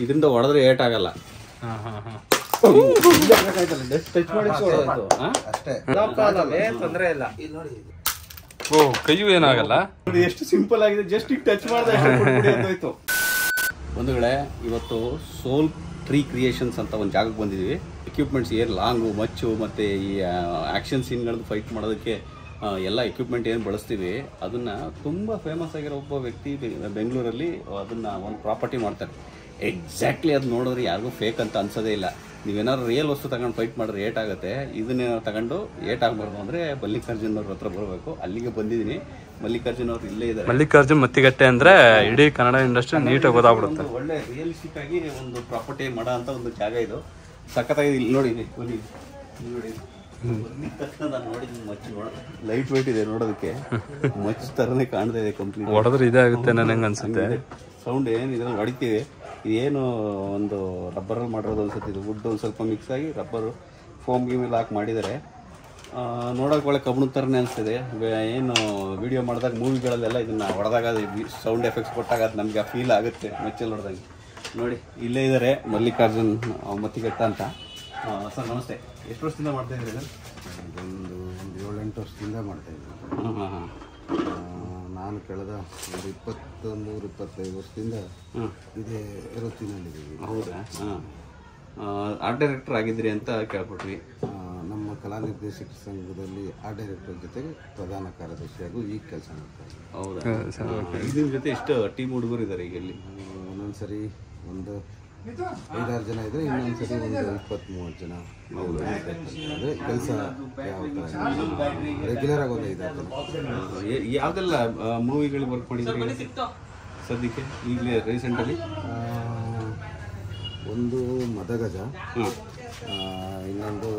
ಇದರಿಂದ ಹೊಡೆದ್ರೆ ಏಟ್ ಆಗಲ್ಲ ಹಾ ಹಾ ಹಾ ಟಚ್ ಮಾಡಿ ಹೊಡೆದಾಯ್ತು ಹಾ? ಅಷ್ಟೇ ತೊಂದ್ರೆ ಇಲ್ಲ ಓ ಕೈಯೂ ಏನಾಗಲ್ಲ ನೋಡಿ ಎಷ್ಟು ಸಿಂಪಲ್ ಆಗಿದೆ ಜಸ್ಟ್ ಈಗ ಟಚ್ ಮಾಡಿದೆ ಬಂಧುಗಳೇ ಇವತ್ತು ಸೋಲ್ ಟ್ರೀ ಕ್ರಿಯೇಷನ್ಸ್ ಅಂತ ಒಂದು ಜಾಗಕ್ಕೆ ಬಂದಿದ್ದೀವಿ ಎಕ್ವಿಪ್ಮೆಂಟ್ಸ್ ಏನು ಲಾಂಗು ಮಚ್ಚು ಮತ್ತು ಈ ಆ್ಯಕ್ಷನ್ ಸೀನ್ಗಳದ್ದು ಫೈಟ್ ಮಾಡೋದಕ್ಕೆ ಆ, ಎಲ್ಲ ಎಕ್ವಿಪ್ಮೆಂಟ್ ಏನು ಬಳಸ್ತೀವಿ ಅದನ್ನು ತುಂಬ ಫೇಮಸ್ ಆಗಿರೋ ಒಬ್ಬ ವ್ಯಕ್ತಿ ಬೆ- ಬೆಂಗಳೂರಲ್ಲಿ ಅದನ್ನು ಒಂದು ಪ್ರಾಪರ್ಟಿ ಮಾಡ್ತಾರೆ ಎಕ್ಸಾಕ್ಟ್ಲಿ ಅದು ನೋಡಿದ್ರೆ ಯಾರಿಗೂ ಫೇಕ್ ಅಂತ ಅನ್ಸೋದೇ ಇಲ್ಲ ನೀವೇನಾದ್ರು ರಿಯಲ್ ವಸ್ತು ತಗೊಂಡು ಫೈಟ್ ಮಾಡಿದ್ರೆ ಏಟ್ ಆಗುತ್ತೆ ಇದನ್ನೇ ತಗೊಂಡು ಏಟ್ ಆಗಬಾರ್ದು ಅಂದರೆ ಮಲ್ಲಿಕಾರ್ಜುನ್ ಅವ್ರ ಹತ್ರ ಬರಬೇಕು ಅಲ್ಲಿಗೆ ಬಂದಿದ್ದೀನಿ ಮಲ್ಲಿಕಾರ್ಜುನ್ ಅವ್ರು ಇಲ್ಲೇ ಇದ್ದಾರೆ ಮಲ್ಲಿಕಾರ್ಜುನ್ ಮತ್ತಿಗಟ್ಟೆ ಅಂದ್ರೆ ಇಡೀ ಕನ್ನಡ ಇಂಡಸ್ಟ್ರಿ ನೀಟಾಗಿ ಗೊತ್ತಾಗ್ಬಿಡುತ್ತೆ ಒಂದು ಒಳ್ಳೆ ರಿಯಲಿಸ್ಟಿಕ್ ಆಗಿ ಒಂದು ಪ್ರಾಪರ್ಟಿ ಮಾಡೋ ಅಂತ ಒಂದು ಜಾಗ ಇದು ಸಖತ್ತಾಗಿದೆ ಇಲ್ಲಿ ನೋಡಿ ಇಲ್ಲಿ ಬನ್ನಿ. ಇಲ್ಲಿ ನೋಡಿ ಬಂದಿದ್ ತಕ್ಷಣ ನಾನು ನೋಡಿದ ಮಚ್ಚು ನೋಡ ಲೈಟ್ weight ಇದೆ ನೋಡೋದಕ್ಕೆ ಮಚ್ಚು ತರನೇ ಕಾಣ್ತಾ ಇದೆ ಕಂಪ್ಲೀಟ್ ಹೊಡೆದ್ರೆ ಇದೇ ಆಗುತ್ತೆ ನನಗೆ ಅನ್ಸುತ್ತೆ ಸೌಂಡ್ ಏನು ಇದ್ರಲ್ಲಿ ಹೊಡಿತೀವಿ ಇದೇನು ಒಂದು ರಬ್ಬರಲ್ಲಿ ಮಾಡಿರೋದು ಅನ್ಸುತ್ತೆ ಇದು ವುಡ್ ಒಂದು ಸ್ವಲ್ಪ ಮಿಕ್ಸ್ ಆಗಿ ರಬ್ಬರು ಫೋಮ್ ಗೀಮ್ ಎಲ್ಲ ಹಾಕಿ ಮಾಡಿದ್ದಾರೆ ನೋಡೋಕೆ ಒಳ್ಳೆ ಕಬ್ಬಣದ ಥರನೇ ಅನಿಸ್ತಿದೆ ಏನು ವಿಡಿಯೋ ಮಾಡಿದಾಗ ಮೂವಿಗಳಲ್ಲೆಲ್ಲ ಇದನ್ನು ಹೊಡೆದಾಗ ಸೌಂಡ್ ಎಫೆಕ್ಟ್ಸ್ ಕೊಟ್ಟಾಗ ಅದು ನಮಗೆ ಫೀಲ್ ಆಗುತ್ತೆ ಮೆಚ್ಚಲ್ಲಿ ಹೊಡೆದಂಗೆ ನೋಡಿ ಇಲ್ಲೇ ಇದ್ದಾರೆ ಮಲ್ಲಿಕಾರ್ಜುನ್ ಆ, ಮತ್ತಿಗೆಟ್ಟ ಅಂತ ಸರ್ ನಮಸ್ತೆ ಎಷ್ಟು ವರ್ಷದಿಂದ ಮಾಡ್ತಾ ಇದ್ದೀರಿ ಇದನ್ನು ಒಂದು ಒಂದು ಏಳೆಂಟು ವರ್ಷದಿಂದ ಮಾಡ್ತಾ ಇದ್ದೀನಿ ಹಾಂ ಹಾಂ ಹಾಂ ಆ, ನಾನು ಕಳೆದ ಒಂದು ಇಪ್ಪತ್ತೊಂದು ಇಪ್ಪತ್ತೈದು ವರ್ಷದಿಂದ ಇದೇ ವೃತ್ತಿನಲ್ಲಿದ್ದೀವಿ ಹೌದಾ ಹಾಂ ಆರ್ಟ್ ಡೈರೆಕ್ಟರ್ ಆಗಿದ್ರಿ ಅಂತ ಕೇಳ್ಬಿಟ್ವಿ ಆ, ನಮ್ಮ ಕಲಾ ನಿರ್ದೇಶಕ ಸಂಘದಲ್ಲಿ ಆರ್ಟ್ ಡೈರೆಕ್ಟರ್ ಜೊತೆಗೆ ಪ್ರಧಾನ ಕಾರ್ಯದರ್ಶಿಯಾಗೂ ಈಗ ಕೆಲಸ ಮಾಡ್ತಾ ಇದ್ದೀನಿ ಹೌದಾ ಇದ್ರ ಜೊತೆ ಎಷ್ಟು ಟೀಮ್ ಹುಡುಗರು ಇದ್ದಾರೆ ಈಗ ಇಲ್ಲಿ ಆ, ಒಂದೊಂದು ಸರಿ ಒಂದು ಐದಾರು ಜನ ಇದ್ರೆ ಇನ್ನೊಂದು ಸರಿ ಒಂದು ಇಪ್ಪತ್ತ್ ಮೂವತ್ತು ಜನ ಅಂದರೆ ಕೆಲಸ ಯಾವ ಥರ ರೆಗ್ಯುಲರ್ ಆಗಿ ಒಂದು ಐದಾರು ಜನ ಯ- ಯಾವ್ದೆಲ್ಲ ಮೂವಿಗಳಿಗೆ ವರ್ಕ್ ಮಾಡಿದ್ರಿ ಸದ್ಯಕ್ಕೆ ಈಗಲೇ ರೀಸೆಂಟಲ್ಲಿ ಆ, ಒಂದು ಮದಗಜ ಹಾಂ ಆ, ಇನ್ನೊಂದು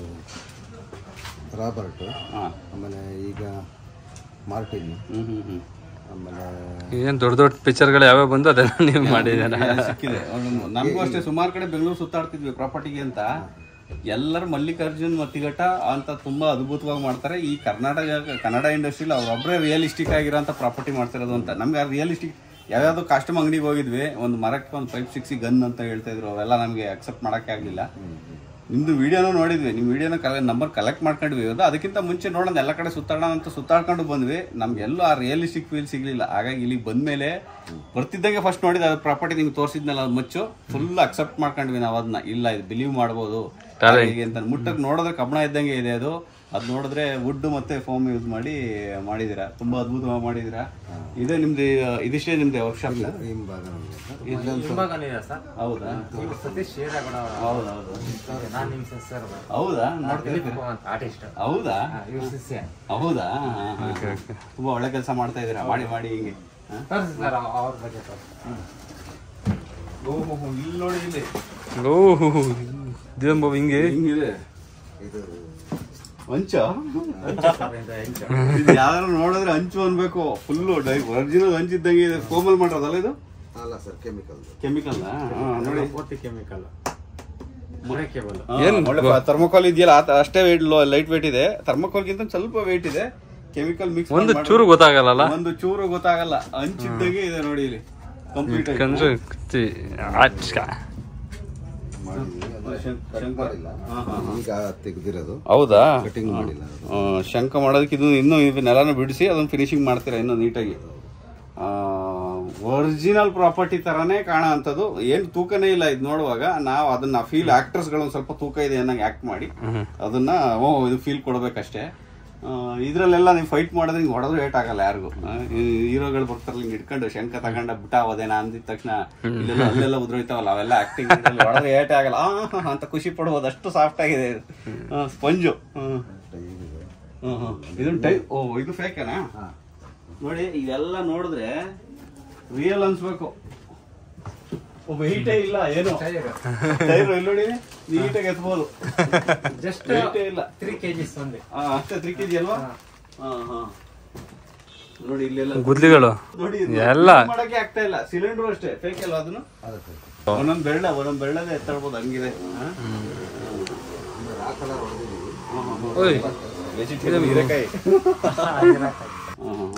ರಾಬರ್ಟ್ ಹಾಂ ಆಮೇಲೆ ಈಗ ಮಾರ್ಟಿನ್ ಹ್ಞೂ ಹ್ಞೂ ಹ್ಞೂ ಆಮೇಲೆ ಏನ್ ದೊಡ್ಡ ದೊಡ್ಡ ಪಿಕ್ಚರ್ಗಳು ಯಾವ್ಯಾವ ಬಂದು ಅದೆಲ್ಲ ನೀವು ಮಾಡಿದ್ದೀರಾ ಸಿಕ್ಕಿದೆ ಅವ್ನು- ನಮಗೂ ಅಷ್ಟೇ ಸುಮಾರು ಕಡೆ ಬೆಂಗಳೂರು ಸುತ್ತಾಡ್ತಿದ್ವಿ ಪ್ರಾಪರ್ಟಿಗೆ ಅಂತ ಎಲ್ಲರೂ ಮಲ್ಲಿಕಾರ್ಜುನ್ ಮತ್ತಿಗಟ್ಟ ಅಂತ ತುಂಬಾ ಅದ್ಭುತವಾಗಿ ಮಾಡ್ತಾರೆ ಈ ಕರ್ನಾಟಕ ಕನ್ನಡ ಇಂಡಸ್ಟ್ರಿಲಿ ಅವ್ರೊಬ್ಬರೇ ರಿಯಲಿಸ್ಟಿಕ್ ಆಗಿರೋಂಥ ಪ್ರಾಪರ್ಟಿ ಮಾಡ್ತಿರೋದು ಅಂತ ನಮ್ಗೆ ರಿಯಲಿಸ್ಟಿಕ್ ಯಾವ್ಯಾವ್ದು ಕಾಸ್ಟ್ಯೂಮ್ ಅಂಗಡಿಗೆ ಹೋಗಿದ್ವಿ ಒಂದು ಮರಕ್ಕೆ ಒಂದು ಫೈವ್ ಸಿಕ್ಸಿ ಗನ್ ಅಂತ ಹೇಳ್ತಾ ಇದ್ರು ಅವೆಲ್ಲ ನಮಗೆ ಅಕ್ಸೆಪ್ಟ್ ಮಾಡೋಕ್ಕೆ ಆಗಲಿಲ್ಲ ನಿಮ್ದು ವಿಡಿಯೋನೂ ನೋಡಿದ್ವಿ ನಿಮ್ಮ ವಿಡಿಯೋನ ಕಲೆ ನಂಬರ್ ಕಲೆಕ್ಟ್ ಮಾಡ್ಕೊಂಡ್ವಿ ಅದು ಅದಕ್ಕಿಂತ ಮುಂಚೆ ನೋಡೋಣ ಎಲ್ಲ ಕಡೆ ಸುತ್ತಾಡೋಣ ಅಂತ ಸುತ್ತಾಡ್ಕೊಂಡು ಬಂದ್ವಿ ನಮ್ಗೆಲ್ಲೂ ಆ ರಿಯಲಿಸ್ಟಿಕ್ ಫೀಲ್ ಸಿಗ್ಲಿಲ್ಲ ಹಾಗಾಗಿ ಇಲ್ಲಿಗೆ ಬಂದ್ಮೇಲೆ ಬರ್ತಿದ್ದಂಗೆ ಫಸ್ಟ್ ನೋಡಿದ ಅದು ಪ್ರಾಪರ್ಟಿ ನಿಮ್ಗೆ ತೋರಿಸಿದ್ನಲ್ಲ ಅದು ಮುಚ್ಚು ಫುಲ್ ಅಕ್ಸೆಪ್ಟ್ ಮಾಡ್ಕೊಂಡ್ವಿ ನಾವು ಅದನ್ನ ಇಲ್ಲ ಇದು ಬಿಲೀವ್ ಮಾಡ್ಬೋದು ಹಾಗೆ ಹೀಗೆ ಅಂತ ಮುಟ್ಟಕ್ಕೆ ನೋಡಿದ್ರೆ ಕಬ್ಬಣ ಇದ್ದಂಗೆ ಇದೆ ಅದು ಅದು ನೋಡಿದ್ರೆ ವುಡ್ ಮತ್ತೆ ಫೋಮ್ ಯೂಸ್ ಮಾಡಿ ಮಾಡಿದೀರಾ ತುಂಬಾ ಅದ್ಭುತವಾಗಿ ಮಾಡಿದೀರಾ ಇದೇ ನಿಮ್ದು ಇದಿಷ್ಟೇ ನಿಮ್ದು ವರ್ಕ್ಶಾಪ್ ಹಿಂಭಾಗ ಹೌದಾ ಹೌದೌದು ಹೌದಾ ನೋಡ್ತಾ ಇರ್ತೀರಾ? ಹೌದಾ ಹೌದಾ ಹಾ, ಹಾ, ಹಾ. ತುಂಬಾ ಒಳ್ಳೆ ಕೆಲಸ ಮಾಡ್ತಾ ಇದೀರಾ ಮಾಡಿ ಮಾಡಿ ಹಿಂಗೆ ಹಾ? ಓಹೋ ಇಲ್ಲಿ ನೋಡಿ ಇಲ್ಲಿ ಓಹ್ ಇದೇನ್ ಬಾಬು ಹಿಂಗೆ ಹಿಂಗಿದೆ ಇದು ಅಂಚ ಯಾರು ನೋಡಿದ್ರೆ ಅಂಚು ಅನ್ಬೇಕು ಫುಲ್ಲು ಡೈ ಒರಿಜಿನಲ್ ಹಂಚಿದ್ದಂಗೆ ಇದೆ ಫೋಮಲ್ ಮಾಡೋದಲ್ಲ ಇದು ಅಲ್ಲ ಸರ್ ಕೆಮಿಕಲ್ ಕೆಮಿಕಲ್ ನೋಡಿ ಏನ್ ಥರ್ಮೋಕಾಲ್ ಇದೆಯಲ್ಲ ಆ- ಅಷ್ಟೇ ವೇಟ್ ಲೈಟ್ ವೇಟ್ ಇದೆ ಥರ್ಮೋಕಾಲ್ಗಿಂತ ಸ್ವಲ್ಪ ವೇಟ್ ಇದೆ ಕೆಮಿಕಲ್ ಮಿಕ್ಸ್ ಒಂದು ಚೂರು ಗೊತ್ತಾಗಲ್ಲ ಒಂದು ಚೂರು ಗೊತ್ತಾಗಲ್ಲ ಹಂಚಿದ್ದಂಗೆ ಇದೆ ನೋಡಿ ಇಲ್ಲಿ ಕಂಪ್ಲೀಟ್ ಕಂಡ್ರೆ ಕುತ್ತಿ ಆಚ್ಕ. ಮಾಡಿದ್ವಿ ಅದು ಕಟ್ ಮಾಡಿಲ್ಲ ಈಗ ತೆಗೆದಿರೋದು ಹೌದಾ ಕಟಿಂಗ್ ಮಾಡಿಲ್ಲ ಅದು. ಆ, ಶಂಕ ಮಾಡೋದಕ್ಕೆ ಇದು ಇನ್ನೂ ಇದು ನೆಲನ ಬಿಡಿಸಿ ಅದನ್ನ ಫಿನಿಶಿಂಗ್ ಮಾಡ್ತೀರಾ ಇನ್ನೂ ನೀಟಾಗಿ ಒರಿಜಿನಲ್ ಪ್ರಾಪರ್ಟಿ ತರಾನೇ ಕಾಣೋ ಅಂಥದ್ದು ಏನು ತೂಕನೇ ಇಲ್ಲ ಇದು ನೋಡುವಾಗ ನಾವು ಅದನ್ನ ಫೀಲ್ ಆಕ್ಟರ್ಸ್ಗಳು ಒಂದು ಸ್ವಲ್ಪ ತೂಕ ಇದೆ ಅನ್ನಂಗೆ ಆಕ್ಟ್ ಮಾಡಿ ಅದನ್ನ ಓ ಇದು ಫೀಲ್ ಕೊಡ್ಬೇಕಷ್ಟೇ ಆ, ಇದ್ರಲ್ಲೆಲ್ಲ ನೀವು ಫೈಟ್ ಮಾಡಿದ್ರೆ ಹಿಂಗೆ ಹೊಡೆದ್ರೆ ಏಟ್ ಆಗಲ್ಲ ಯಾರಿಗೂ ಹೀರೋಗಳು ಬರ್ತಾರಲ್ಲ ಹಿಂಗೆ ಇಟ್ಕೊಂಡು ಶಂಕ ತಗೊಂಡ ಬಿಟ್ಟ ಹೋದೇನ ಅಂದಿದ ತಕ್ಷಣ ಇಲ್ಲೆಲ್ಲ ಅಲ್ಲೆಲ್ಲ ಉದ್ರೋಯ್ತಾವಲ್ಲ ಅವೆಲ್ಲ ಆಕ್ಟಿಂಗ್ ಹೊಡೆದ್ರೆ ಏಟೇ ಆಗಲ್ಲ ಆ, ಹಾ, ಹಾ ಅಂತ ಖುಷಿ ಪಡ್ಬೋದು ಅಷ್ಟು ಸಾಫ್ಟ್ ಆಗಿದೆ ಸ್ಪಂಜು ಹ್ಮ್ ಟೈಮ್ ಇದೆ ಹ್ಮ್ ಹ್ಮ್. ಇದನ್ನ ಟೈ ಓ ಇದು ಫೇಕನಾ ನೋಡಿ ಇದೆಲ್ಲ ನೋಡಿದ್ರೆ ರಿಯಲ್ ಅನ್ಸ್ಬೇಕು ವೆಯ್ಟೇ ಇಲ್ಲ ಏನು ಟೈರ್ ಇಲ್ಲಿ ನೋಡಿ ನೀಟಾಗಿ ಎತ್ಬೋದು ಜಸ್ಟ್ ವೆಯ್ಟೇ ಇಲ್ಲ ತ್ರೀ ಕೆಜಿಸ್ ಒಂದೇ ಆ, ಅಷ್ಟೇ ತ್ರೀ ಕೆಜಿ ಅಲ್ವಾ ಹಾ ಹಾ ನೋಡಿ ಇಲ್ಲೆಲ್ಲ ಗುದ್ಲಿಗಳು ನೋಡಿ ಎಲ್ಲ. ಮಾಡಕ್ಕೆ ಆಗ್ತಾ ಇಲ್ಲ ಸಿಲಿಂಡರ್ ಅಷ್ಟೇ ಫೇಕ್ ಅಲ್ವಾ ಅದನ್ನು ಒಂದೊಂದ್ ಬೆಳ್ಳ ಒಂದೊಂದ್ ಬೆಳ್ಳದೇ ಎತ್ತಾಡ್ಬೋದು ಹಂಗಿದೆ ಹಾ? ಆ ಕಲರ್ ಹೊಡೆದಿದ್ದೀವಿ ಓಯ್ ವೆಜಿಟೇಬಲ್ ಹೀರೆಕಾಯಿ ಓ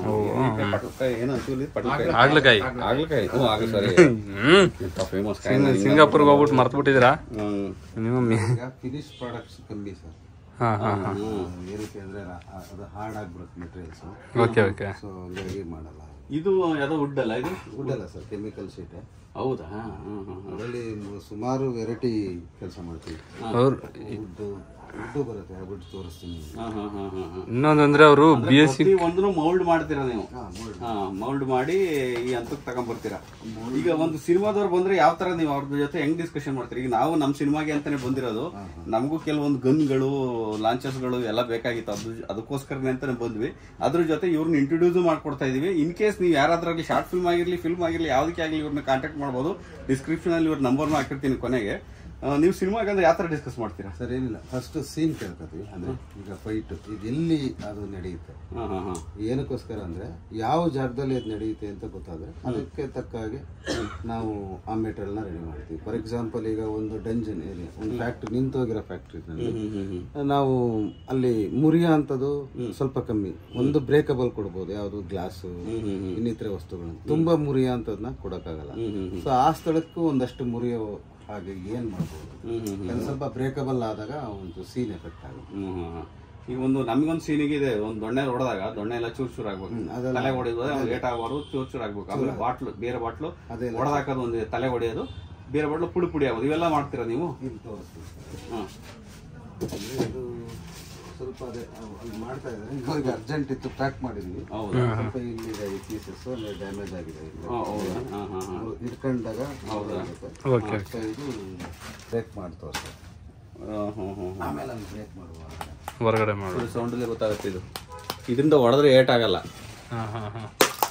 ಪಟ್ಲಕಾಯಿ ಏನೋ ಅಂತೀವಿ ಪಟ್ಲಕಾಯಿ ಆಗ್ಲಕಾಯಿ ಆಗ್ಲಕಾಯಿ ಹ್ಞೂ ಆಗ ಸರಿ ಹ್ಮ್ ಎಂತ ಫೇಮಸ್ ಕಾಯಿ ಸಿಂಗಾಪುರ್ಗೆ ಹೋಗ್ಬಿಟ್ಟು ಮರ್ತು ಬಿಟ್ಟಿದ್ದೀರಾ ಹ್ಮ್ ಮಿನಿಮಮ್ ಈಗ ಫಿನಿಶ್ ಪ್ರಾಡಕ್ಟ್ಸ್ ಕಮ್ಮಿ ಸರ್ ಹಾ ಹಾ ಹಾ ಏನಕ್ಕೆ ಅಂದ್ರೆ ರಾ- ಅದು ಹಾರ್ಡ್ ಆಗ್ಬಿಡುತ್ತೆ ಮೆಟೀರಿಯಲ್ಸ್ ಓಕೆ ಓಕೆ ಸೊ ಹಂಗಾಗಿ ಮಾಡಲ್ಲ ಇದು ಯಾವುದೋ ವುಡ್ ಅಲ್ಲ ಇದು ವುಡ್ ಅಲ್ಲ ಸರ್ ಕೆಮಿಕಲ್ ಶೀಟ್ ಹೌದಾ ಹಾಂ ಹಾಂ ಹಾಂ ಅದರಲ್ಲಿ ಮು- ಸುಮಾರು ವೆರೈಟಿ ಕೆಲಸ ಮಾಡ್ತೀವಿ ಅವ್ರು ವುಡ್ ವುಡ್ಡು ಬರುತ್ತೆ ಆ ವುಡ್ ತೋರಿಸ್ತೀನಿ ಹಾಂ ಹಾಂ ಹಾಂ ಹಾಂ ಹಾಂ ಇನ್ನೊಂದಂದ್ರೆ ಅವರು ಬಿ ಎಸ್ ಸಿ ಪ್ರತಿ ಒಂದನ್ನು ಮೌಲ್ಡ್ ಮಾಡ್ತೀರಾ ನೀವು ಹಾಂ mold. ಹಾ ಮೌಲ್ಡ್ ಮಾಡಿ ಈ ಹಂತಕ್ಕೆ ತಗೊಂಡ್ಬರ್ತೀರಾ ಈಗ ಒಂದು ಸಿನಿಮಾದವ್ರು ಬಂದ್ರೆ ಯಾವ ತರ ನೀವು ಅವ್ರ ಜೊತೆ ಹೆಂಗ್ ಡಿಸ್ಕಷನ್ ಮಾಡ್ತೀರಿ ಈಗ ನಾವು ನಮ್ಮ ಸಿನಿಮಾಗೆ ಅಂತಾನೆ ಬಂದಿರೋದು ನಮಗೂ ಕೆಲವೊಂದು ಗನ್ಗಳು ಲಾಂಚಸ್ಗಳು ಎಲ್ಲ ಬೇಕಾಗಿತ್ತು ಅದು ಅದಕ್ಕೋಸ್ಕರನೇ ಅಂತಾನೆ ಬಂದ್ವಿ ಅದ್ರ ಜೊತೆ ಇವ್ರನ್ನ ಇಂಟ್ರೊಡ್ಯೂಸ್ ಮಾಡ್ಕೊಡ್ತಾ ಇದೀವಿ ಇನ್ ಕೇಸ್ ನೀವು ಯಾರಾದ್ರಾಗಲಿ ಶಾರ್ಟ್ ಫಿಲ್ಮ್ ಆಗಿರ್ಲಿ ಫಿಲ್ಮ್ ಆಗಿರ್ಲಿ ಯಾವ್ದಕ್ಕೆ ಆಗಲಿ ಇವ್ರನ್ನ ಕಾಂಟ್ಯಾಕ್ಟ್ ಮಾಡ್ಬೋದು ಡಿಸ್ಕ್ರಿಪ್ಷನ್ ಅಲ್ಲಿ ಇವ್ರ ನಂಬರ್ನ ಹಾಕಿರ್ತೀನಿ ಕೊನೆಗೆ ಆ, ನೀವು ಸಿನಿಮಾಗೆ ಅಂದ್ರೆ ಯಾವ ತರ ಡಿಸ್ಕಸ್ ಮಾಡ್ತೀರಾ ಸರ್ ಏನಿಲ್ಲ ಫಸ್ಟ್ ಸೀನ್ ಕೇಳ್ಕೊತೀವಿ ಅಂದ್ರೆ ಈಗ ಫೈಟ್ ಇದು ಎಲ್ಲಿ ಅದು ನಡೆಯುತ್ತೆ ಹಾ ಹಾ ಹಾ ಏನಕ್ಕೋಸ್ಕರ ಅಂದ್ರೆ ಯಾವ ಜಾಗದಲ್ಲಿ ಅದು ನಡೆಯುತ್ತೆ ಅಂತ ಗೊತ್ತಾದ್ರೆ ಅದಕ್ಕೆ ತಕ್ಕ ಹಾಗೆ ನಾವು ಆ ಮೆಟೀರಿಯಲ್ನ ರೆಡಿ ಮಾಡ್ತೀವಿ ಫಾರ್ ಎಕ್ಸಾಂಪಲ್ ಈಗ ಒಂದು ಡಂಜನ್ ಏರಿಯಾ ಒಂದು ಫ್ಯಾಕ್ಟ್ರಿ ನಿಂತೋಗಿರೋ ಫ್ಯಾಕ್ಟ್ರಿನಲ್ಲಿ ಹ್ಮ್ ಹ್ಮ್ ಹ್ಮ್ ನಾವು ಅಲ್ಲಿ ಮುರಿಯೋ ಅಂಥದ್ದು ಸ್ವಲ್ಪ ಕಮ್ಮಿ ಒಂದು ಬ್ರೇಕಬಲ್ ಕೊಡ್ಬೋದು ಯಾವುದು ಗ್ಲಾಸ್ ಇನ್ನಿತರೆ ವಸ್ತುಗಳು ತುಂಬಾ ಮುರಿಯೋ ಅಂಥದನ್ನ ಕೊಡೋಕ್ಕಾಗಲ್ಲ ಸೊ ಆ ಸ್ಥಳಕ್ಕೂ ಒಂದಷ್ಟು ಮುರಿಯೋ ಹಾಗೆ ಏನ್ ಮಾಡ್ಬೋದು ಹ್ಮ್ ಹ್ಮ್ ಅದು ಸ್ವಲ್ಪ ಬ್ರೇಕಬಲ್ ಆದಾಗ ಒಂದು ಸೀನ್ ಎಫೆಕ್ಟ್ ಆಗುತ್ತೆ ಹ್ಮ್ ಹ್ಮ್ ಹ್ಮ್. ಈಗ ಒಂದು ನಮ್ಗೊಂದು ಸೀನಿಗೆ ಇದೆ ಒಂದು ದೊಣ್ಣೆ ಹೊಡೆದಾಗ ದೊಣ್ಣೆ ಎಲ್ಲ ಚೂರ್ ಚೂರ್ ಆಗ್ಬೇಕು ಅದೆಲ್ಲ- ತಲೆ ಹೊಡೆಯೋದು ಲೇಟ್ ಆಗಬಾರ್ದು ಚೂರ್ ಚೂರ್ ಆಗ್ಬೇಕು ಆಮೇಲೆ ಬಾಟ್ಲು ಬೇರೆ ಬಾಟ್ಲು ಅದೆಲ್ಲ- ಹೊಡೆದಾಕೋದು ಒಂದು ತಲೆ ಹೊಡೆಯೋದು ಬೇರೆ ಬಾಟ್ಲು ಪುಡಿ ಪುಡಿ ಆಗೋದು ಇವೆಲ್ಲ ಮಾಡ್ತೀರಾ ನೀವು ಇಲ್ಲಿ ತೋರಿಸ್ತೀವಿ ಹ್ಮ್ ಅಂದ್ರೆ ಅದು ಸ್ವಲ್ಪ ಅದೇ ಅವ್- ಅಲ್ಲಿ ಮಾಡ್ತಾ ಇದ್ದಾರೆ ಇವಾಗ ಅರ್ಜೆಂಟ್ ಇತ್ತು ಪ್ಯಾಕ್ ಮಾಡಿದ್ವಿ ಹೌದಾ ಸ್ವಲ್ಪ ಇಲ್ಲಿದೆ ಈ ಪೀಸಸ್ ಅಂದ್ರೆ ಡ್ಯಾಮೇಜ್ ಆಗಿದೆ ಇಲ್ಲಿ. ಹಾ, ಹೌದಾ ಹಾ ಹಾ ಹಾ ಅವ್ರು ಇಟ್ಕೊಂಡಾಗ ಓಕೆ ಸೊ ಇದು ಬ್ರೇಕ್ ಮಾಡಿ ತೋರಿಸ್ತಾರೆ ಹ್ಮ್ ಹ್ಮ್ ಹ್ಮ್ ಆಮೇಲೆ ಅಲ್ಲಿ ಬ್ರೇಕ್ ಮಾಡುವ ಹೊರಗಡೆ ಮಾಡು ಸೌಂಡಲ್ಲಿ ಗೊತ್ತಾಗುತ್ತೆ ಇದು ಇದರಿಂದ ಹೊಡೆದ್ರೆ ಏಟ್ ಆಗಲ್ಲ ಹಾ ಹಾ ಹಾ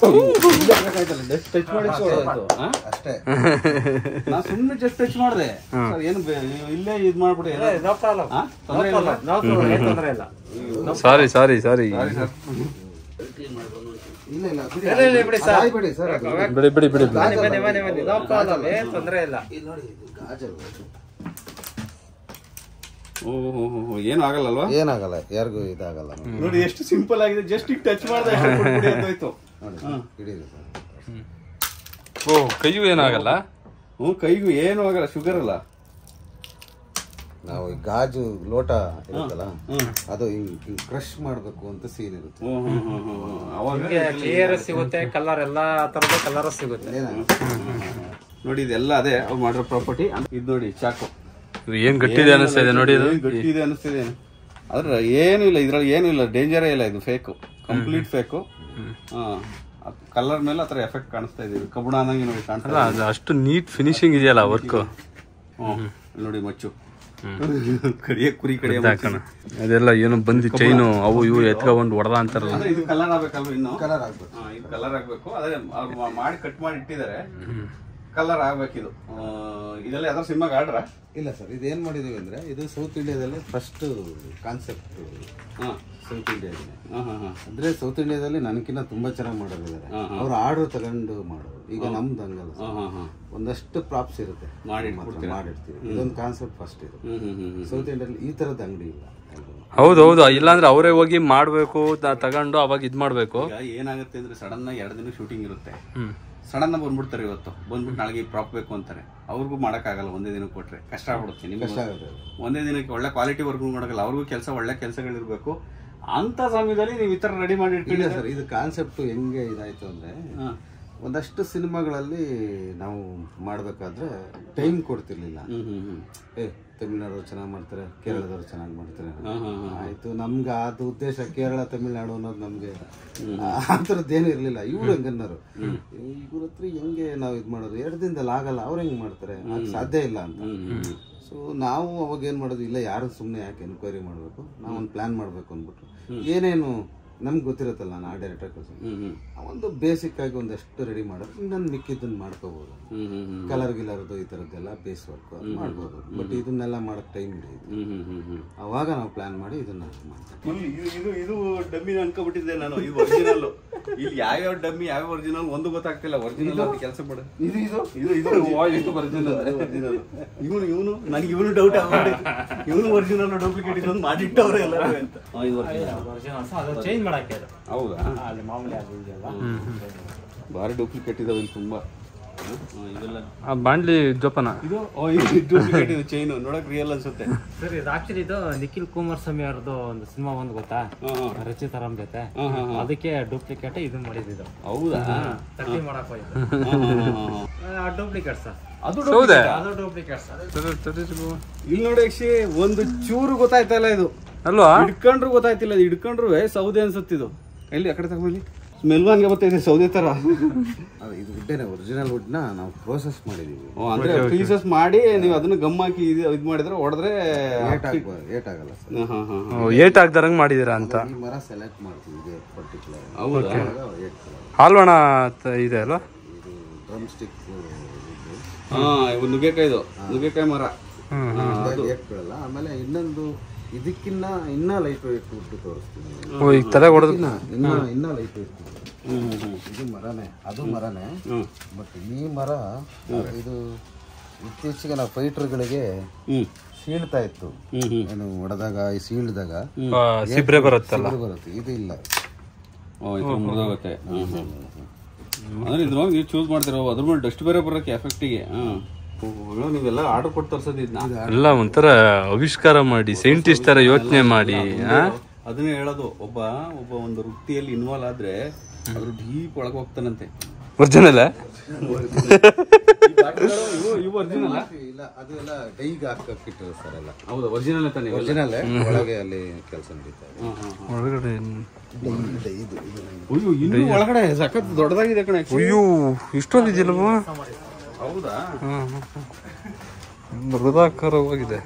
ಟಚ್ ಮಾಡಿ ಹೊಡೆದಾಯ್ತು. ಹಾ? ಅಷ್ಟೇ ನಾ ಸುಮ್ಮನೆ ಜಸ್ಟ್ ಟಚ್ ಮಾಡಿದೆ ಏನು ಬೆ- ಇಲ್ಲೇ ಇದ್ ಮಾಡ್ಬಿಡಿ ಹಾ? ತೊಂದ್ರೆ ಇಲ್ಲ ಸಾರಿ ಸಾರಿ ಸಾರಿ ಇಲ್ಲ ಇಲ್ಲ ಬಿಡಿ ಬಿಡಿ ಸರ್ ಬಿಡಿ ಸರ್ ಅದು. ಬಿಡಿ ಬಿಡಿ ಬಿಡಿ ಬಿಡಿ. ತೊಂದ್ರೆ ಇಲ್ಲ ಇದು ನೋಡಿ ಇದು ಗಾಜರು ಓ ಹೋ ಹೋ ಹೋ ಏನು ಆಗಲ್ಲಲ್ವಾ ಏನಾಗಲ್ಲ ಯಾರಿಗೂ ಇದಾಗಲ್ಲ ನೋಡಿ. ನೋಡಿ ಎಷ್ಟು ಸಿಂಪಲ್ ಆಗಿದೆ ಜಸ್ಟ್ ಈಗ ಟಚ್ ಮಾಡಿದೆ ಆಯ್ತು ನೋಡಿ ಹಿಡೀರಿ ಸರ್ ಓ ಕೈಯು ಏನಾಗಲ್ಲ ಹ್ಞೂ ಕೈಗೂ ಏನು ಆಗಲ್ಲ ಶುಗರ್ ಅಲ್ಲ ನಾವು ಈ ಗಾಜು ಲೋಟ ಇರುತ್ತಲ್ಲ ಅದು ಹಿಂಗ್ ಹಿಂಗ್ ಕ್ರಶ್ ಮಾಡ್ಬೇಕು ಅಂತ ಸೀನ್ ಇರುತ್ತೆ ಹ್ಞೂ ಹ್ಞೂ ಹ್ಞೂ ಹ್ಞೂ ಹ್ಞೂ. ಅವಾಗ ಕ್ಲಿಯರ್ ಸಿಗುತ್ತೆ ಕಲರ್ ಎಲ್ಲಾ ತರದ ಕಲರ್ ಸಿಗುತ್ತೆ ಏನಾಗುತ್ತೆ ನೋಡಿ ಇದೆಲ್ಲ ಅದೇ ಅವ್ರು ಮಾಡಿರೋ ಪ್ರಾಪರ್ಟಿ ಇದು ನೋಡಿ ಚಾಕು ಇದು ಏನ್ ಗಟ್ಟಿದೆ ಅನಿಸ್ತಾ ಇದೆ ನೋಡಿ ಇದು ಏನ್ ಗಟ್ಟಿ ಇದೆ ಅನಿಸ್ತಿದೆ ಆದ್ರೆ ಏನು ಇಲ್ಲ ಇದ್ರಲ್ಲಿ ಏನು ಇಲ್ಲ ಡೇಂಜರೇ ಇಲ್ಲ ಇದು ಫೇಕು ಕಂಪ್ಲೀಟ್ ಫೇಕು ಕಲರ್ ಮೇಲೆ ಆ ಥರ ಎಫೆಕ್ಟ್ ಕಾಣಿಸ್ತಾ ಇದೆ ಕಬ್ಬಣ ಅನ್ನಂಗೆ ನೋಡಿ ಕಾಣಿಸ್ತಾ ಅಲ್ಲ ಅದು ಅಷ್ಟು ನೀಟ್ ಫಿನಿಶಿಂಗ್ ಇದೆಯಲ್ಲ ವರ್ಕ್ ಹ್ಞೂ ಇಲ್ಲಿ ನೋಡಿ ಮಚ್ಚು ಕಡಿಯ ಕುರಿ ಕಡಿಯ ಹಾಕೋಣ ಅದೆಲ್ಲ ಏನು ಬಂದು ಚೈನು ಅವು ಇವು ಎತ್ಕೊಂಡ್ ಹೊಡೆದ ಅಂತಾರಲ್ಲ ಅಂದ್ರೆ ಇದು ಕಲರ್ ಆಗ್ಬೇಕಲ್ವ ಇನ್ನು ಕಲರ್ ಆಗ್ಬೇಕು ಹಾ, ಇದು ಕಲರ್ ಆಗ್ಬೇಕು ಅದೇ ಅವ್ರು ಮಾ- ಮಾಡಿ ಕಟ್ ಮಾಡಿ ಇಟ್ಟಿದ್ದಾರೆ ಕಲರ್ ಆಗ್ಬೇಕಿದು ಆ, ಇದೆಲ್ಲ ಯಾವ್ದಾರು ಸಿನಿಮಾಗೆ ಆಡ್ರ ಇಲ್ಲ ಸರ್ ಇದು ಏನ್ ಮಾಡಿದೀವಿ ಅಂದ್ರೆ ಇದು ಸೌತ್ ಇಂಡಿಯಾದಲ್ಲಿ ಫಸ್ಟ್ ಕಾನ್ಸೆಪ್ಟ್ ಹಾಂ ಸೌತ್ ಇಂಡಿಯಾದಲ್ಲಿ ಹಾಂ ಹಾಂ ಹಾಂ ಅಂದ್ರೆ ಸೌತ್ ಇಂಡಿಯಾದಲ್ಲಿ ನನಕಿನ್ನ ತುಂಬಾ ಚೆನ್ನಾಗಿ ಮಾಡೋರಿದ್ದಾರೆ ಅವ್ರು ಆರ್ಡರ್ ತಗೊಂಡು ಮಾಡೋರು ಈಗ ನಮ್ದು ಹಂಗಲ್ಲ ಸರ್. ಹಾಂ ಹಾಂ ಹಾಂ ಒಂದಷ್ಟು ಪ್ರಾಪ್ಸ್ ಇರುತ್ತೆ ಮಾಡಿ ನಮ್ಮ ಹತ್ರ ಮಾಡಿರ್ತೀವಿ ಇದೊಂದು ಕಾನ್ಸೆಪ್ಟ್ ಫಸ್ಟ್ ಇದು ಹ್ಞೂ ಹ್ಞೂ ಹ್ಞೂ ಸೌತ್ ಇಂಡಿಯಾದಲ್ಲಿ ಈ ತರದ ಅಂಗಡಿ ಇಲ್ಲ ಎಲ್ರೂ. ಹೌದು ಹೌದು ಇಲ್ಲಾಂದ್ರೆ ಅವರೇ ಹೋಗಿ ಮಾಡ್ಬೇಕು ತ- ತಗೊಂಡು ಅವಾಗ ಇದ್ ಮಾಡ್ಬೇಕು ಈಗ ಏನಾಗುತ್ತೆ ಅಂದ್ರೆ ಸಡನ್ ಆಗಿ ಎರಡು ದಿನ ಶೂಟಿಂಗ್ ಇರುತ್ತೆ ಹ್ಮ್ ಸಡನ್ ಆಗಿ ಬಂದ್ಬಿಡ್ತಾರೆ ಇವತ್ತು ಬಂದ್ಬಿಟ್ಟು ನಾಳೆಗೆ ಪ್ರಾಪ್ ಬೇಕು ಅಂತಾರೆ ಅವ್ರಿಗೂ ಮಾಡೋಕ್ಕಾಗಲ್ಲ ಒಂದೇ ದಿನ ಕೊಟ್ರೆ ಕಷ್ಟ ಆಗ್ಬಿಡುತ್ತೆ ನಿಮ್ಗೆ ಕಷ್ಟ ಆಗುತ್ತೆ ಅದು. ಒಂದೇ ದಿನಕ್ಕೆ ಒಳ್ಳೆ ಕ್ವಾಲಿಟಿ ವರ್ಕ್ ಮಾಡೋಕ್ಕಲ್ಲ ಅವ್ರಿಗೂ ಕೆಲಸ ಒಳ್ಳೆ ಕೆಲಸಗಳಿರ್ಬೇಕು ಅಂತ ಸಮಯದಲ್ಲಿ ನೀವು ಈ ಥರ ರೆಡಿ ಮಾಡಿ ಇಲ್ಲ ಇಟ್ಕೊಂಡಿದ್ರೆ ಸರ್ ಇದು ಕಾನ್ಸೆಪ್ಟ್ ಹೆಂಗೆ ಇದಾಯ್ತು ಅಂದ್ರೆ ಹಾಂ ಒಂದಷ್ಟು ಸಿನಿಮಾಗಳಲ್ಲಿ ನಾವು ಮಾಡಬೇಕಾದ್ರೆ ಟೈಮ್ ಕೊಡ್ತಿರ್ಲಿಲ್ಲ ಹ್ಞೂ ಹ್ಞೂ ಹ್ಞೂ ಏ ತಮಿಳ್ನಾಡವ್ರು ಚೆನ್ನಾಗಿ ಮಾಡ್ತಾರೆ ಕೇರಳದವ್ರು ಚೆನ್ನಾಗಿ ಮಾಡ್ತಾರೆ ಹಾಂ ಹಾಂ ಹಾಂ ಆಯ್ತು ನಮ್ಗೆ ಅದು ಉದ್ದೇಶ ಕೇರಳ ತಮಿಳ್ನಾಡು ಅನ್ನೋದು ನಮ್ಗೆ ಆ ಥರದ್ದೇನು ಇರ್ಲಿಲ್ಲ ಇವ್ರು ಹಂಗನ್ನೋರು ಇವ್ರ ಹತ್ರ ಹೆಂಗೆ ನಾವು ಇದು ಮಾಡೋದು ಎರಡು ದಿನದಲ್ಲಿ ಆಗಲ್ಲ ಅವ್ರು ಹೆಂಗ್ ಮಾಡ್ತಾರೆ ಆಗ ಸಾಧ್ಯ ಇಲ್ಲ ಅಂತ ಸೊ ನಾವು ಅವಾಗ ಏನ್ ಮಾಡೋದು ಇಲ್ಲ ಯಾರು ಸುಮ್ಮನೆ ಯಾಕೆ ಎನ್ಕ್ವೈರಿ ಮಾಡಬೇಕು ನಾವು ಒಂದು ಪ್ಲಾನ್ ಮಾಡಬೇಕು ಅಂದ್ಬಿಟ್ಟು ಏನೇನು ನಮ್ಗೆ ಗೊತ್ತಿರುತ್ತಲ್ಲ ನಾನು ಆ ಡೈರೆಕ್ಟರ್ ಕೆಲಸ ಹ್ಞೂ ಹ್ಞೂ ಒಂದು ಬೇಸಿಕ್ ಆಗಿ ಒಂದಷ್ಟು ರೆಡಿ ಮಾಡೋದು ಇನ್ನೊಂದು ಮಿಕ್ಕಿದ್ದನ್ನು ಮಾಡ್ಕೋಬಹುದು ಹ್ಞೂ ಹ್ಞೂ ಹ್ಞೂ ಕಲರ್ ಗಿಲರ್ದು ಈ ಥರದ್ದೆಲ್ಲ ಬೇಸ್ ವರ್ಕ್ ಮಾಡ್ಬೋದು ಬಟ್ ಇದನ್ನೆಲ್ಲ ಮಾಡಕ್ ಟೈಮ್ ಹಿಡಿಯುತ್ತೆ ಹ್ಞೂ ಹ್ಞೂ ಹ್ಞೂ ಹ್ಞೂ ಅವಾಗ ನಾವು ಪ್ಲಾನ್ ಮಾಡಿ ಇದನ್ನ ಮಾಡ್ತೀವಿ ಇದು ಇದು ಇದು ಡಮ್ಮಿನ ಅನ್ಕೊಬಿಟ್ಟಿದ್ದೆ ನಾನು ಇದು ಒರಿಜಿನಲ್ ಇಲ್ಲಿ ಯಾವ್ಯಾವ ಡಮ್ಮಿ ಯಾವ ಒರಿಜಿನಲ್ ಒಂದು ಗೊತ್ತಾಗ್ತಿಲ್ಲ ಒರಿಜಿನಲ್ ಅಂತ ಕೆಲಸ ಮಾಡು ಇದು ಇದು ಇದು ಇದು ಇದು ಒರಿಜಿನಲ್ ಇವನು ಇವನು ನನಗೆ ಇವನು ಡೌಟ್ ಆಗ್ಬಿಟ್ಟು ಇವನು ಒರಿಜಿನಲ್ ಡೂಪ್ಲಿಕೇಟ್ ಇದೊಂದು ಮಾಡಿಟ್ಟವ್ರೆ ಎಲ್ಲರೂ ಅಂತ ಹಾ, ಇದು original. ಅದು ಚೇಂಜ್ ಮಾಡಕ್ಕೆ ಅದು ಹೌದಾ ಅಲ್ಲಿ ಮಾಮೂಲಿ ಅದು ಇದೆಯಲ್ಲ ಭಾರಿ ಡೂಪ್ಲಿಕೇಟ್ ಇದಾವೆ ಇಲ್ಲಿ ತುಂಬಾ ಹಾ, ಇವೆಲ್ಲ ಆ ಬಾಂಡ್ಲಿ ಜೋಪಾನ ಇದು ಓ, ಇದು ಡೂಪ್ಲಿಕೇಟ್ ಇದು ಚೈನು ನೋಡಕ್ ರಿಯಲ್ ಅನ್ಸುತ್ತೆ ಸರ್ ಇದು ಆಕ್ಚುಲಿ ಇದು ನಿಖಿಲ್ ಕುಮಾರಸ್ವಾಮಿ ಅವ್ರದ್ದು ಒಂದು ಸಿನಿಮಾ ಒಂದು ಗೊತ್ತಾ ಹಾ, ಹಾ. ರಚಿತಾರಾಮ್ ಜೊತೆ ಹಾ, ಹಾ, ಹಾ. ಅದಕ್ಕೆ ಡೂಪ್ಲಿಕೇಟ್ ಇದು ಮಾಡಿದ್ದು ಹೌದಾ ತಟ್ಟಿ ಮಾಡಕ್ ಹೋಯ್ತು ಹಾ, ಹಾ, ಹಾ, ಹಾ. ಡೂಪ್ಲಿಕೇಟ್ ಸರ್ ಅದು ಹೌದಾ ಅದು ಡೂಪ್ಲಿಕೇಟ್ ಸರ್ ಇಲ್ಲಿ ನೋಡಿ ಯಕ್ಷಿ ಒಂದು ಚೂರು ಗೊತ್ತಾಯ್ತಾ ಇಲ್ಲ ಇದು ಅಲ್ವಾ ಹಿಡ್ಕೊಂಡ್ರು ಗೊತ್ತಾಯ್ತಿಲ್ಲ ಇದು ಹಿಡ್ಕೊಂಡ್ರು ಸೌದೆ ಅನ್ಸುತ್ತಿದು ಎಲ್ಲಿ ಆ ಕಡೆ ತಗೊಳ್ಳಿ ಸ್ಮೆಲ್ ಹಂಗೆ ಬರ್ತಾಯಿದೆ ಸೌದೆ ತರ ಅದು ಇದು ವುಡ್ಡೇನೆ ಒರಿಜಿನಲ್ ವುಡ್ನ ನಾವು ಪ್ರೋಸೆಸ್ ಮಾಡಿದೀವಿ ಓ, ಅಂದ್ರೆ ಪೀಸಸ್ ಮಾಡಿ ನೀವು ಅದನ್ನ ಗಮ್ ಹಾಕಿ ಇದು ಇದು ಮಾಡಿದ್ರೆ ಹೊಡೆದ್ರೆ ಏಟ್ ಆಗ್ಬೋದು ಏಟ್ ಆಗಲ್ಲ ಸರ್ ಹಾ ಹಾ ಹಾ ಓ, ಏಟ್ ಆಗ್ದಾರಂಗ್ ಮಾಡಿದೀರಾ ಅಂತ ಈ ಮರ ಸೆಲೆಕ್ಟ್ ಮಾಡ್ತೀವಿ ಇದೆ ಪರ್ಟಿಕ್ಯುಲರ್ ಹೌದಾ ಏಟ್ ಕಲರ್ ಹಾಲ್ವಣ ತ- ಇದೆ ಅಲ್ವಾ ಇದು ಡ್ರಮ್ ಸ್ಟಿಕ್ ಹಾ ಇವು ನುಗ್ಗೆಕಾಯಿ ಇದು ನುಗ್ಗೆಕಾಯಿ ಮರ ಏಟ್ ಬೀಳಲ್ಲ ಆಮೇಲೆ ಇನ್ನೊಂದು ಇದಕ್ಕಿನ್ನ ಇನ್ನ ಲೈಟ್ ವೇಟ್ ವುಡ್ ತೋರಿಸ್ತೀನಿ ಓ ಈಗ ತಲೆ ಹೊಡೆದು ಇನ್ನ ಇನ್ನ ಇನ್ನ ಲೈಟ್ ವೇಟ್ ಹ್ಮ್ ಹ್ಮ್ ಇದು ಮರನೇ ಅದು ಮರನೇ ಹ್ಮ್ ಬಟ್ ಈ ಮರ ಇದು ಇತ್ತೀಚೆಗೆ ನಾವು ಫೈಟರ್ಗಳಿಗೆ ಹ್ಮ್ ಸೀಳ್ತಾ ಇತ್ತು ಹ್ಮ್ ಹ್ಮ್ ಏನು ಹೊಡೆದಾಗ ಈ ಸೀಳ್ದಾಗ ಆ, ಸಿಬ್ರೆ ಬರುತ್ತಲ್ಲ ಸಿಗ್ರು ಬರುತ್ತೆ ಇದು ಇಲ್ಲ ಓ ಇದು ಮುರಿದೋಗುತ್ತೆ ಹ್ಮ್ ಹ್ಮ್ ಅಂದ್ರೆ ಇದ್ರ ನೀವು ಚೂಸ್ ಮಾಡ್ತಿರೋ ಅದ್ರ ಮೇಲೆ ಡಸ್ಟ್ ಬೇರೆ ಬರೋಕೆ ಎಫೆಕ್ಟಿಗೆ ಹ್ಮ್ ಓ, ನೀವೆಲ್ಲ ಆರ್ಡರ್ ಕೊಟ್ಟು ತರ್ಸೋದು ಇದನ್ನ ಎಲ್ಲ ಒಂಥರ ಆವಿಷ್ಕಾರ ಮಾಡಿ ಸೈಂಟಿಸ್ಟ್ ತರ ಯೋಚನೆ ಮಾಡಿ ಆ? ಅದನ್ನೇ ಹೇಳೋದು ಒಬ್ಬ ಒಬ್ಬ ಒಂದು ವೃತ್ತಿಯಲ್ಲಿ ಇನ್ವಾಲ್ವ್ ಆದ್ರೆ ಅದ್ರ ಡೀಪ್ ಒಳಗೆ ಹೋಗ್ತಾನಂತೆ ಒರಿಜಿನಲ್ ಇವು ಇವು ಒರಿಜಿನಲ್ ಇಲ್ಲ ಅದು ಎಲ್ಲ ಡೈಗ್ ಹಾಕಿಟ್ಟಿರೋ ಸರ್ ಎಲ್ಲ ಹೌದಾ ಒರಿಜಿನಲ್ ತಾನೆ ಇವೆಲ್ಲ? ಒರಿಜಿನಲ್ ಒಳಗೆ ಅಲ್ಲಿ ಕೆಲಸ ನಡೀತಾ ಇದೆ ಹ್ಮ್, ಹ್ಮ್, ಹ್ಮ್. ಒಳಗಡೆ ಡೈ ಡೈ ಇದು ಇದು ಅಯ್ಯೋ ಇನ್ನೂ ಒಳಗಡೆ ಸಖತ್ ದೊಡ್ಡದಾಗಿದೆ ಕಣೆ ಅಯ್ಯೋ ಇಷ್ಟೊಂದು ಇದೆಯಲ್ವಾ ಹೌದಾ ಮೃದಾಕಾರವಾಗಿದೆ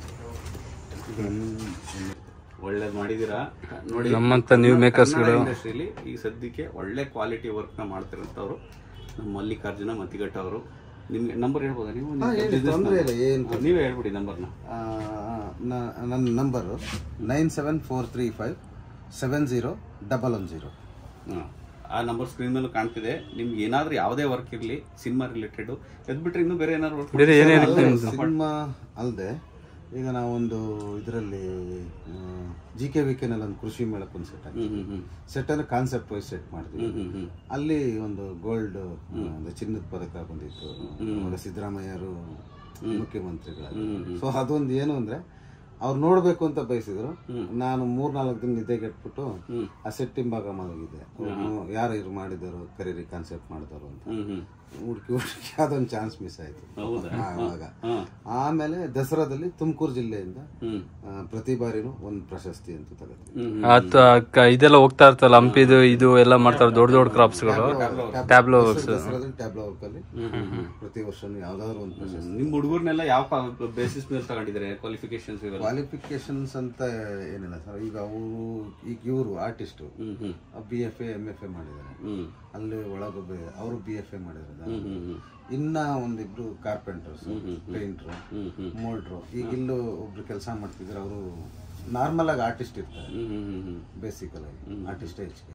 ಒಳ್ಳೇದ್ ಮಾಡಿದೀರಾ ನೋಡಿ ನಮ್ಮಂತ new makers ಗಳು. ಇಂಡಸ್ಟ್ರಿಯಲ್ಲಿ ಈ ಸದ್ಯಕ್ಕೆ ಒಳ್ಳೆ ಕ್ವಾಲಿಟಿ ವರ್ಕ್ ನ ಮಾಡ್ತಿರೋಂಥವ್ರು ನಮ್ಮ ಮಲ್ಲಿಕಾರ್ಜುನ ಮತಿಘಟ್ಟ ಅವರು ನಿಮ್ಗೆ ನಂಬರ್ ಹೇಳ್ಬೋದಾ ನೀವು ನಿಮ್ಮ business ತೊಂದ್ರೆ ಇಲ್ಲ number? ಏನ್ ಹಾ, ನೀವೇ ಹೇಳ್ಬಿಡಿ ನಂಬರ್ನ ಆ, ನ- ನನ್ನ number nine seven four three five seven zero double one zero ಆ ನಂಬರ್ ಸ್ಕ್ರೀನ್ ಮೇಲೆ ಕಾಣ್ತಿದೆ ನಿಮ್ಗೆ ಏನಾದ್ರೂ ಯಾವುದೇ ವರ್ಕ್ ಇರಲಿ ಸಿನಿಮಾ ರಿಲೇಟೆಡ್ ಎದ್ಬಿಟ್ರೆ ಇನ್ನೂ ಬೇರೆ ಏನಾದ್ರು ವರ್ಕ್ ಬೇರೆ ಏನೇನು ಸಿನಿಮಾ ಅಲ್ಲದೆ ಈಗ ನಾವೊಂದು ಇದರಲ್ಲಿ ಜಿ ಕೆ ವಿ ಕೆನಲ್ಲಿ ಒಂದು ಕೃಷಿ ಮೇಳಕ್ಕೆ ಒಂದು ಸೆಟ್ ಹ್ಮ್ ಹ್ಮ್ ಹ್ಮ್ ಸೆಟ್ ಅಂದ್ರೆ ಕಾನ್ಸೆಪ್ಟ್ ವೈಸ್ ಸೆಟ್ ಮಾಡಿದ್ವಿ ಹ್ಮ್ ಹ್ಮ್ ಅಲ್ಲಿ ಒಂದು ಗೋಲ್ಡ್ ಒಂದು ಚಿನ್ನದ ಪದಕ ಬಂದಿತ್ತು ಅವಾಗ ಸಿದ್ದರಾಮಯ್ಯರು ಮುಖ್ಯಮಂತ್ರಿಗಳು ಸೊ ಅದೊಂದು ಏನು ಅಂದ್ರೆ ಅವ್ರು ನೋಡ್ಬೇಕು ಅಂತ ಬಯಸಿದ್ರು ನಾನು ಮೂರ್ನಾಲ್ಕು ದಿನ ನಿದ್ದೆಗೆಟ್ಬಿಟ್ಟು ಆ ಸೆಟ್ ಹಿಂಭಾಗ ಮಲಗಿದ್ದೆ ಅವ್ರು ಯಾರು ಇವ್ರು ಮಾಡಿದರು ಕರೀರಿ ಕಾನ್ಸೆಪ್ಟ್ ಮಾಡಿದವರು ಅಂತ ಹ್ಮ್ ಹ್ಮ್ ಹುಡುಕಿ ಹುಡುಕಿ ಅದೊಂದು ಚಾನ್ಸ್ ಮಿಸ್ ಆಯ್ತು ಹೌದಾ? ಆವಾಗ ಹಾ. ಆಮೇಲೆ ದಸರಾದಲ್ಲಿ ತುಮಕೂರು ಜಿಲ್ಲೆಯಿಂದ ಹ್ಮ್ ಆ, ಪ್ರತಿ ಬಾರಿನೂ ಒಂದು ಪ್ರಶಸ್ತಿ ಅಂತ ತಗೋತೀವಿ ಹ್ಮ್ ಆತ ಕ- ಇದೆಲ್ಲ ಹೋಗ್ತಾ ಇರ್ತಲ್ಲ ಹಂಪಿದು ಇದು ಎಲ್ಲ ಮಾಡ್ತಾರೆ ದೊಡ್ಡ ದೊಡ್ಡ ಕ್ರಾಪ್ಸ್ಗಳು ಟ್ಯಾಬ್ಲೋ ದಸರಾದಲ್ಲಿ ಟ್ಯಾಬ್ಲೋ ವರ್ಕ್ ಅಲ್ಲಿ ಪ್ರತಿ ವರ್ಷನೂ ಯಾವ್ದಾದ್ರು ಒಂದು ಪ್ರಶಸ್ತಿ ನಿಮ್ ಹುಡುಗರ್ನೆಲ್ಲ ಯಾವ ಬೇಸಿಸ್ ಮೇಲೆ ತಗೊಂಡಿದ್ದಾರೆ ಕ್ವಾಲಿಫಿಕೇಶನ್ಸ್ ಇವೆಲ್ಲ ಕ್ವಾಲಿಫಿಕೇಶನ್ಸ್ ಅಂತ ಏನಿಲ್ಲ ಸರ್ ಈಗ ಅವರು ಈಗ ಇವರು ಆರ್ಟಿಸ್ಟ್ ಹ್ಮ್ ಹ್ಮ್ B F A M F A ಮಾಡಿದ್ದಾರೆ ಹ್ಮ್ ಅಲ್ಲಿ ಒಳಗೊಬ್ಬ ಅವರು ಬಿ ಎಫ್ ಎ ಮಾಡಿದ್ದಾರೆ ಹ್ಮ್ ಹ್ಮ್ ಇನ್ನ ಒಂದಿಬ್ರು ಕಾರ್ಪೆಂಟರ್ಸ್ ಪೇಂಟ್ರು ಹ್ಮ್ ಹ್ಮ್ ಮೋಲ್ಡ್ರು ಈಗ ಇಲ್ಲೂ ಒಬ್ರು ಕೆಲಸ ಮಾಡ್ತಿದ್ರು ಅವರು ನಾರ್ಮಲ್ ಆಗಿ ಆರ್ಟಿಸ್ಟ್ ಇರ್ತಾರೆ ಹ್ಮ್ ಹ್ಮ್ ಹ್ಮ್ ಹ್ಮ್ ಬೇಸಿಕಲ್ ಆಗಿ ಆರ್ಟಿಸ್ಟೇ ಹೆಚ್ಚಿಗೆ